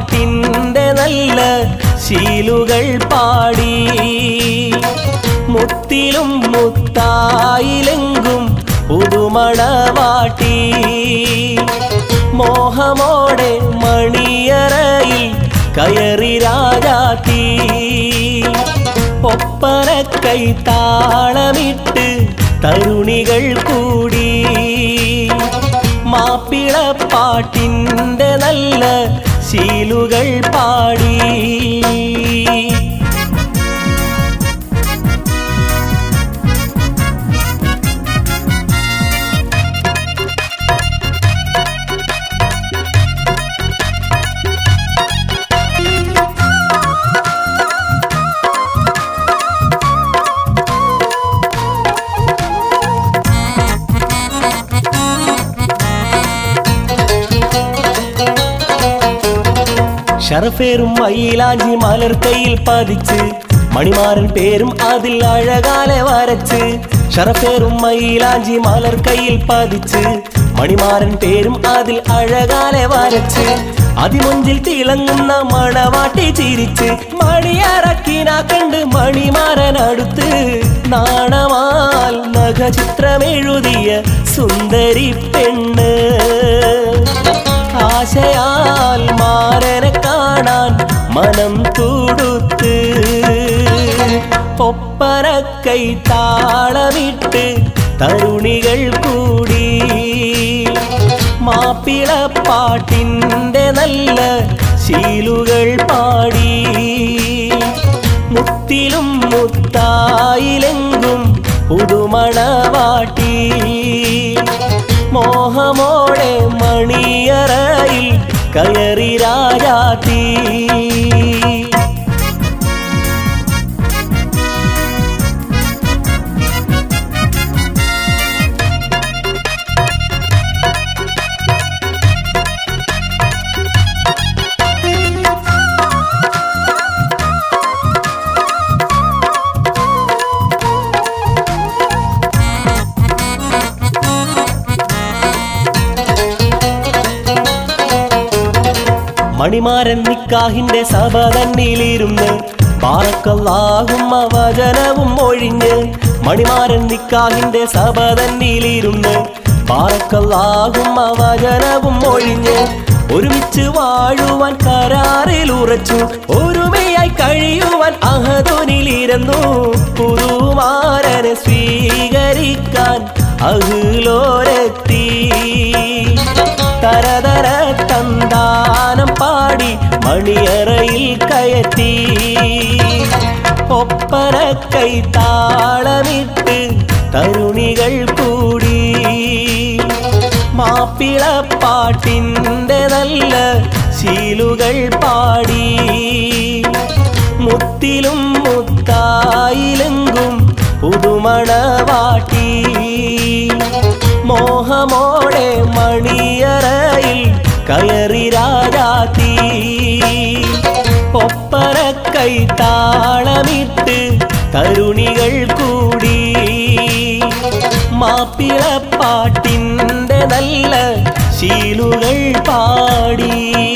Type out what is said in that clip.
പാട്ടിൻ്റെ നല്ല ശീലുകൾ പാടി മുത്തിലും മുത്തായിലെങ്കും പുതുമണവാട്ടി മോഹമോടെ മണിയറയിൽ കയറി രാജാത്തി ഒപ്പന കൈ താളമിട്ട് തരുണികൾ കൂടി മാപ്പിള പാട്ടിൻ്റെ നല്ല ശീലുകൾ പാടി ഷറഫേറും മയിലാഞ്ചി മലർക്കയിൽ പതിച്ച് മണിമാരൻ പേരും അതിൽ അഴകാലെ വരച്ച് ഷറഫേറും മയിലാഞ്ചി മലർക്കയിൽ പതിച്ച് മണിമാരൻ പേരും അതിൽ അഴകാലെ വരച്ച് അതിമുഞ്ചിൽ തിളങ്ങുന്ന മണവാട്ടി ചിരിച്ച് മണിയറക്കിന കണ്ട് മണിമാരൻ അടുത്ത് നാണമാൽ നഖചിത്രമെഴുതിയ സുന്ദരി പെണ്ണ് ആശയാൽ മാരനെ കാണാൻ മനം തുടുത്ത് ഒപ്പന കൈ താളമിട്ട് തരുണികൾ കൂടി മാപ്പിള പാട്ടിൻ്റെ നല്ല ശീലുകൾ പാടി മുത്തിലും മുത്തായിലെങ്കും പുതുമണവാട്ടി മോഹമോടെ മണിയറയിൽ കയറി രാജാത്തി മണിമാരൻ നിക്കാഹിന്റെ സഭ തന്നിലിരുന്ന് പാറക്കല്ലാകും വചനവും ഒഴിഞ്ഞ് മണിമാരൻ നിക്കാഹിന്റെ സഭ തന്നിലിരുന്ന് പാറക്കല്ലാകും വചനവും ഒഴിഞ്ഞ് ഒരുമിച്ച് വാഴുവാൻ കരാറിൽ ഉറച്ചു ഒരുമയായി കഴിയുവാൻ അഹദോനിലിരുന്നു പുതുമാരനെ സ്വീകരിക്കാൻ അഹിലോരെത്തി തരതര തന്താനം പാടി മണിയറയിൽ കയറ്റി ഒപ്പന കൈ താളമിട്ട് തരുണികൾ കൂടി മാപ്പിള പാട്ടിൻ്റെ നല്ല ശീലുകൾ പാടി മുത്തിലും മുത്തായിലെങ്കും പുതുമണവാട്ടി മോഹമോടെ മണിയറയിൽ കയറി രാജാത്തി ഒപ്പന കൈ താളമിട്ട് തരുണികൾ കൂടി മാപ്പിള പാട്ടിൻ്റെ നല്ല ശീലുകൾ പാടി